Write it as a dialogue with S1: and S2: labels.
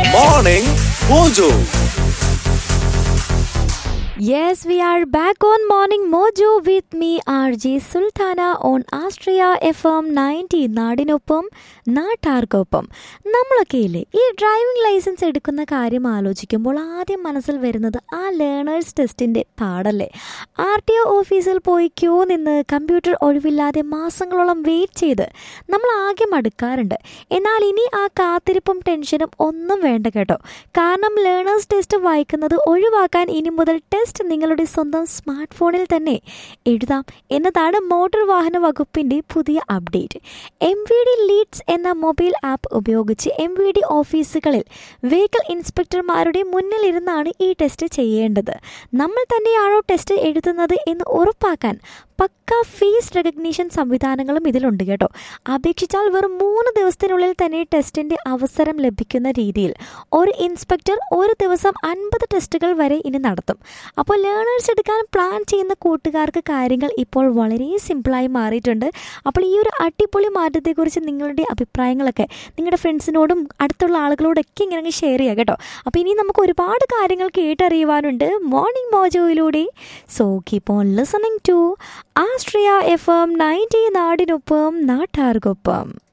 S1: Morning Mojo.
S2: Yes, we are back on Morning Mojo with me, RJ Sultana on Astria FM 90 നാടിനൊപ്പം നാട്ടാർക്കൊപ്പം നമ്മളൊക്കെ ഇല്ലേ ഈ driving licence എടുക്കുന്ന കാര്യം ആലോചിക്കുമ്പോൾ ആദ്യം മനസ്സിൽ വരുന്നത് ആ ലേണേഴ്സ് ടെസ്റ്റിൻ്റെ പാടല്ലേ ആർ ടി ഒ ഓഫീസിൽ പോയി ക്യൂ നിന്ന് കമ്പ്യൂട്ടർ ഒഴിവില്ലാതെ മാസങ്ങളോളം വെയിറ്റ് ചെയ്ത് നമ്മൾ ആകെ മടുക്കാറുണ്ട് എന്നാൽ ഇനി ആ കാത്തിരിപ്പും ടെൻഷനും ഒന്നും വേണ്ട കേട്ടോ കാരണം ലേണേഴ്സ് ടെസ്റ്റ് വായിക്കുന്നത് ഒഴിവാക്കാൻ ഇനി മുതൽ ടെസ്റ്റ് നിങ്ങളുടെ സ്വന്തം സ്മാർട്ട് ഫോണിൽ തന്നെ എഴുതാം എന്നതാണ് മോട്ടോർ വാഹന വകുപ്പിൻ്റെ പുതിയ update M V D Leads എന്ന മൊബൈൽ ആപ്പ് ഉപയോഗിച്ച് എം വി ഡി ഓഫീസുകളിൽ വെഹിക്കിൾ ഇൻസ്പെക്ടർമാരുടെ മുന്നിലിരുന്നാണ് ഈ ടെസ്റ്റ് ചെയ്യേണ്ടത് നമ്മൾ തന്നെയാണോ ടെസ്റ്റ് എഴുതുന്നത് എന്ന് ഉറപ്പാക്കാൻ പക്ക ഫേസ് റെക്കഗ്നീഷൻ സംവിധാനങ്ങളും ഇതിലുണ്ട് കേട്ടോ അപേക്ഷിച്ചാൽ വെറും മൂന്ന് ദിവസത്തിനുള്ളിൽ തന്നെ ടെസ്റ്റിൻ്റെ അവസരം ലഭിക്കുന്ന രീതിയിൽ ഒരു ഇൻസ്പെക്ടർ ഒരു ദിവസം അൻപത് ടെസ്റ്റുകൾ വരെ ഇനി നടത്തും അപ്പോൾ ലേണേഴ്സ് എടുക്കാൻ പ്ലാൻ ചെയ്യുന്ന കൂട്ടുകാർക്ക് കാര്യങ്ങൾ ഇപ്പോൾ വളരെ സിമ്പിളായി മാറിയിട്ടുണ്ട് അപ്പോൾ ഈ ഒരു അടിപൊളി മാറ്റത്തെക്കുറിച്ച് നിങ്ങളുടെ അഭിപ്രായങ്ങളൊക്കെ നിങ്ങളുടെ ഫ്രണ്ട്സിനോടും അടുത്തുള്ള ആളുകളോടൊക്കെ ഇങ്ങനെ ഷെയർ ചെയ്യുക കേട്ടോ അപ്പോൾ ഇനി നമുക്ക് ഒരുപാട് കാര്യങ്ങൾ കേട്ടറിയുവാനുണ്ട് മോർണിംഗ് മോജോയിലൂടെ so keep on listening to Austria F M ninety നാടിനൊപ്പം നാട്ടാർക്കൊപ്പം